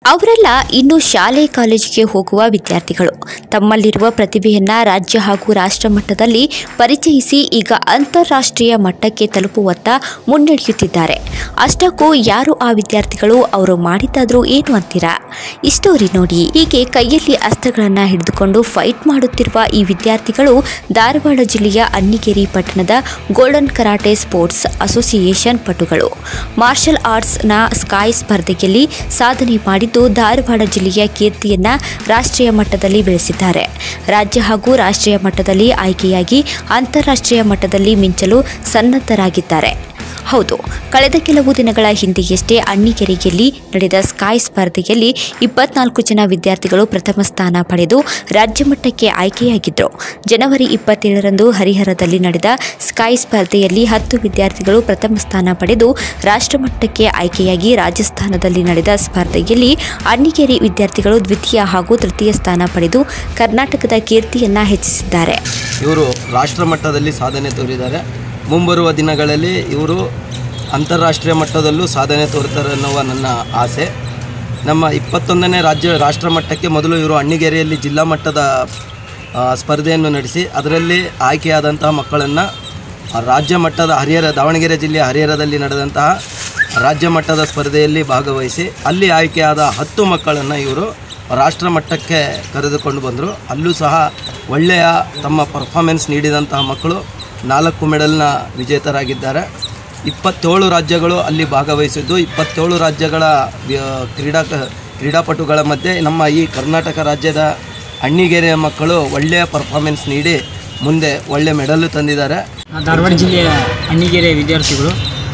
ಅವರೆಲ್ಲ ಇನ್ನು ಶಾಲೆ ಕಾಲೇಜಿಗೆ ಹೋಗುವ ವಿದ್ಯಾರ್ಥಿಗಳು ತಮ್ಮಲ್ಲಿರುವ ಪ್ರತಿಭೆಯನ್ನ ರಾಜ್ಯ ಹಾಗೂ ರಾಷ್ಟ್ರ ಮಟ್ಟದಲ್ಲಿ ಪರಿಚಯಿಸಿ ಈಗ ಅಂತಾರಾಷ್ಟ್ರೀಯ ಮಟ್ಟಕ್ಕೆ ತಲುಪುವತ್ತ ಮುನ್ನಡೆಯುತ್ತಿದ್ದಾರೆ ಅಷ್ಟಕ್ಕೂ ಯಾರು ಆ ವಿದ್ಯಾರ್ಥಿಗಳು ಅವರು ಮಾಡಿದ್ದಾದ್ರೂ ಏನು ಅಂತೀರಾ ಈ ಸ್ಟೋರಿ ನೋಡಿ ಹೀಗೆ ಕೈಯಲ್ಲಿ ಅಸ್ತ್ರಗಳನ್ನು ಹಿಡಿದುಕೊಂಡು ಫೈಟ್ ಮಾಡುತ್ತಿರುವ ಈ ವಿದ್ಯಾರ್ಥಿಗಳು ಧಾರವಾಡ ಜಿಲ್ಲೆಯ ಅನ್ನಿಗೇರಿ ಪಟ್ಟಣದ ಗೋಲ್ಡನ್ ಕರಾಟೆ ಸ್ಪೋರ್ಟ್ಸ್ ಅಸೋಸಿಯೇಷನ್ ಪಟುಗಳು ಮಾರ್ಷಲ್ ಆರ್ಟ್ಸ್ನ ಸ್ಕೈ ಸ್ಪರ್ಧೆಯಲ್ಲಿ ಸಾಧನೆ ಮಾಡಿದ್ದು ಧಾರವಾಡ ಜಿಲ್ಲೆಯ ಕೀರ್ತಿಯನ್ನ ರಾಷ್ಟ್ರೀಯ ಮಟ್ಟದಲ್ಲಿ ಬೆಳೆಸಿದ್ದಾರೆ ರಾಜ್ಯ ಹಾಗೂ ರಾಷ್ಟ್ರೀಯ ಮಟ್ಟದಲ್ಲಿ ಆಯ್ಕೆಯಾಗಿ ಅಂತಾರಾಷ್ಟ್ರೀಯ ಮಟ್ಟದಲ್ಲಿ ಮಿಂಚಲು ಸನ್ನದ್ಧರಾಗಿದ್ದಾರೆ ಹೌದು ಕಳೆದ ಕೆಲವು ದಿನಗಳ ಹಿಂದೆಯಷ್ಟೇ ಅಣ್ಣಿಕೆರೆಯಲ್ಲಿ ನಡೆದ ಸ್ಕೈ ಸ್ಪರ್ಧೆಯಲ್ಲಿ ಇಪ್ಪತ್ನಾಲ್ಕು ಜನ ವಿದ್ಯಾರ್ಥಿಗಳು ಪ್ರಥಮ ಸ್ಥಾನ ಪಡೆದು ರಾಜ್ಯ ಮಟ್ಟಕ್ಕೆ ಆಯ್ಕೆಯಾಗಿದ್ದರು ಜನವರಿ ಇಪ್ಪತ್ತೇಳರಂದು ಹರಿಹರದಲ್ಲಿ ನಡೆದ ಸ್ಕೈ ಸ್ಪರ್ಧೆಯಲ್ಲಿ ಹತ್ತು ವಿದ್ಯಾರ್ಥಿಗಳು ಪ್ರಥಮ ಸ್ಥಾನ ಪಡೆದು ರಾಷ್ಟ್ರಮಟ್ಟಕ್ಕೆ ಆಯ್ಕೆಯಾಗಿ ರಾಜಸ್ಥಾನದಲ್ಲಿ ನಡೆದ ಸ್ಪರ್ಧೆಯಲ್ಲಿ ಅಣ್ಣಿಗೇರಿ ವಿದ್ಯಾರ್ಥಿಗಳು ದ್ವಿತೀಯ ಹಾಗೂ ತೃತೀಯ ಸ್ಥಾನ ಪಡೆದು ಕರ್ನಾಟಕದ ಕೀರ್ತಿಯನ್ನ ಹೆಚ್ಚಿಸಿದ್ದಾರೆ ಇವರು ರಾಷ್ಟ್ರ ಮಟ್ಟದಲ್ಲಿ ಸಾಧನೆ ತೋರಿದ್ದಾರೆ ಮುಂಬರುವ ದಿನಗಳಲ್ಲಿ ಇವರು ಅಂತಾರಾಷ್ಟ್ರೀಯ ಮಟ್ಟದಲ್ಲೂ ಸಾಧನೆ ತೋರ್ತಾರೆ ಅನ್ನುವ ನನ್ನ ಆಸೆ ನಮ್ಮ ಇಪ್ಪತ್ತೊಂದನೇ ರಾಜ್ಯ ರಾಷ್ಟ್ರ ಮಟ್ಟಕ್ಕೆ ಮೊದಲು ಇವರು ಅಣ್ಣಿಗೇರಿಯಲ್ಲಿ ಜಿಲ್ಲಾ ಮಟ್ಟದ ಆ, ಸ್ಪರ್ಧೆಯನ್ನು ನಡೆಸಿ ಅದರಲ್ಲಿ ಆಯ್ಕೆಯಾದಂತಹ ಮಕ್ಕಳನ್ನು ರಾಜ್ಯ ಮಟ್ಟದ ಹರಿಹರ ದಾವಣಗೆರೆ ಜಿಲ್ಲೆಯ ಹರಿಹರದಲ್ಲಿ ನಡೆದಂತಹ ರಾಜ್ಯ ಮಟ್ಟದ ಸ್ಪರ್ಧೆಯಲ್ಲಿ ಭಾಗವಹಿಸಿ ಅಲ್ಲಿ ಆಯ್ಕೆಯಾದ ಹತ್ತು ಮಕ್ಕಳನ್ನು ಇವರು ರಾಷ್ಟ್ರ ಮಟ್ಟಕ್ಕೆ ಕರೆದುಕೊಂಡು ಬಂದರು ಅಲ್ಲೂ ಸಹ ಒಳ್ಳೆಯ ತಮ್ಮ ಪರ್ಫಾರ್ಮೆನ್ಸ್ ನೀಡಿದಂತಹ ಮಕ್ಕಳು ನಾಲ್ಕು ಮೆಡಲ್ನ ವಿಜೇತರಾಗಿದ್ದಾರೆ ಇಪ್ಪತ್ತೇಳು ರಾಜ್ಯಗಳು ಅಲ್ಲಿ ಭಾಗವಹಿಸಿದ್ದು ಇಪ್ಪತ್ತೇಳು ರಾಜ್ಯಗಳ ವ್ಯ- ಕ್ರೀಡಾ ಕ್ರೀಡಾಪಟುಗಳ ಮಧ್ಯೆ ನಮ್ಮ ಈ ಕರ್ನಾಟಕ ರಾಜ್ಯದ ಅಣ್ಣಿಗೇರಿಯ ಮಕ್ಕಳು ಒಳ್ಳೆಯ ಪರ್ಫಾರ್ಮೆನ್ಸ್ ನೀಡಿ ಮುಂದೆ ಒಳ್ಳೆ ಮೆಡಲ್ ತಂದಿದ್ದಾರೆ ಧಾರವಾಡ ಜಿಲ್ಲೆಯ ಅಣ್ಣಿಗೆರೆ ವಿದ್ಯಾರ್ಥಿಗಳು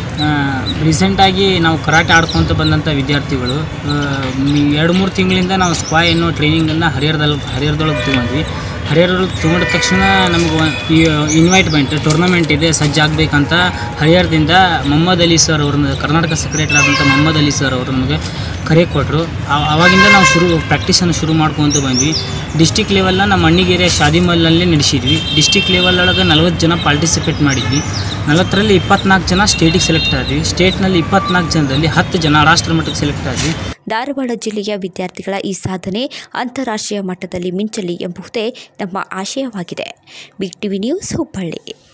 ರೀಸೆಂಟಾಗಿ ನಾವು ಕರಾಟೆ ಆಡ್ಕೊತ ಬಂದಂಥ ವಿದ್ಯಾರ್ಥಿಗಳು ಆ, ಮ್- ಎರಡು ಮೂರು ತಿಂಗಳಿಂದ ನಾವು ಸ್ಕ್ವಾಯ್ ಅನ್ನೋ ಟ್ರೈನಿಂಗನ್ನು ಹರಿಹರದಲ್ಲಿ ಹರಿಹರದೊಳಗೆ ತೊಗೊಂಡ್ವಿ ಹರಿಹರದೊಳಗೆ ತೊಗೊಂಡ ತಕ್ಷಣ ನಮಗೆ ಈ ಇನ್ವೈಟ್ಮೆಂಟ್ ಟೂರ್ನಮೆಂಟ್ ಇದೆ ಸಜ್ಜಾಗಬೇಕಂತ ಹರಿಹರದಿಂದ ಮೊಹಮ್ಮದ್ ಅಲಿ ಸರ್ ಅವ್ರನ್ನ ಕರ್ನಾಟಕ ಸೆಕ್ರೆಟರಿ ಆದಂಥ ಮೊಹಮ್ಮದ್ ಅಲಿ ಸರ್ ಅವರು ನಮಗೆ ಕರೆ ಕೊಟ್ಟರು ಆವಾಗಿಂದ ನಾವು ಶುರು ಪ್ರಾಕ್ಟೀಸನ್ನು ಶುರು ಮಾಡ್ಕೊತ ಬಂದ್ವಿ ಡಿಸ್ಟಿಕ್ ಲೆವೆಲ್ನ ನಮ್ಮ ಅಣ್ಣಿಗೆರೆ ಶಾದಿಮಲ್ನಲ್ಲಿ ನಡೆಸಿದ್ವಿ ಡಿಸ್ಟಿಕ್ ಲೆವೆಲ್ ಒಳಗೆ ನಲ್ವತ್ತು ಜನ ಪಾರ್ಟಿಸಿಪೇಟ್ ಮಾಡಿದ್ವಿ ನಲವತ್ತರಲ್ಲಿ ಇಪ್ಪತ್ನಾಲ್ಕು ಜನ ಸ್ಟೇಟಿಗೆ ಸೆಲೆಕ್ಟ್ ಆದ್ವಿ ಸ್ಟೇಟ್ನಲ್ಲಿ ಇಪ್ಪತ್ನಾಲ್ಕು ಜನರಲ್ಲಿ ಹತ್ತು ಜನ ರಾಷ್ಟ್ರ ಮಟ್ಟಕ್ಕೆ ಸೆಲೆಕ್ಟ್ ಆದ್ವಿ ಧಾರವಾಡ ಜಿಲ್ಲೆಯ ವಿದ್ಯಾರ್ಥಿಗಳ ಈ ಸಾಧನೆ ಅಂತಾರಾಷ್ಟ್ರೀಯ ಮಟ್ಟದಲ್ಲಿ ಮಿಂಚಲಿ ಎಂಬುದೇ ನಮ್ಮ ಆಶಯವಾಗಿದೆ ಬಿಗ್ ಟಿವಿ ನ್ಯೂಸ್ ಹುಬ್ಬಳ್ಳಿ